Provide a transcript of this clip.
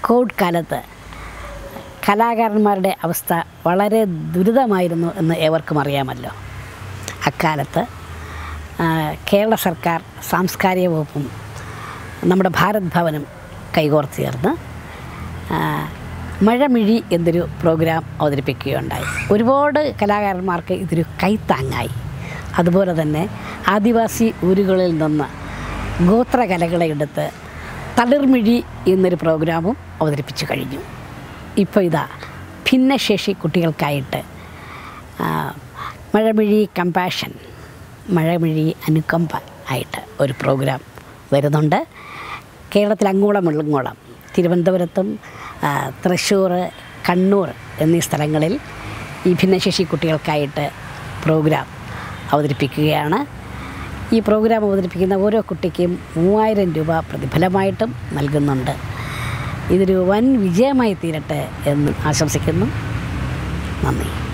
Covid കാലത്ത് കലാകാരന്മാരുടെ അവസ്ഥ വളരെ ദുരിതമായിരുന്നു എന്ന് ഏവർക്കും അറിയാമല്ലോ അക്കാലത്ത് ആ, കേരള സർക്കാർ സാംസ്കാരിക വകുപ്പും നമ്മുടെ ഭാരത് ഭവനും കൈകോർത്ത് ചേർന്ന് ആ, മഴമിഴി എന്നൊരു പ്രോഗ്രാം അവതരിപ്പിക്കുകയുണ്ടായി ഒരുപാട് കലാകാരന്മാർക്ക് ഇതൊരു കൈത്താങ്ങായി അതുപോലെ തന്നെ ആദിവാസി ഊരുകളിൽ നിന്ന് ഗോത്രകലകളെ എടുത്ത് തളിർമിഴി എന്നൊരു പ്രോഗ്രാമും അവതരിപ്പിച്ചു കഴിഞ്ഞു ഇപ്പോൾ ഇതാ ഭിന്നശേഷി കുട്ടികൾക്കായിട്ട് ആ, മഴമിഴി കമ്പാഷൻ മഴമിഴി അനുകമ്പ ആയിട്ട് ഒരു പ്രോഗ്രാം വരുന്നുണ്ട് കേരളത്തിൽ അങ്ങോളം ഇങ്ങോളം തിരുവനന്തപുരത്തും ആ, തൃശ്ശൂർ കണ്ണൂർ എന്നീ സ്ഥലങ്ങളിൽ ഈ ഭിന്നശേഷി കുട്ടികൾക്കായിട്ട് പ്രോഗ്രാം അവതരിപ്പിക്കുകയാണ് ഈ പ്രോഗ്രാം അവതരിപ്പിക്കുന്ന ഓരോ കുട്ടിക്കും മൂവായിരം രൂപ പ്രതിഫലമായിട്ടും നൽകുന്നുണ്ട് ഇതൊരു വൻ വിജയമായി തീരട്ടെ എന്ന് ആശംസിക്കുന്നു നന്ദി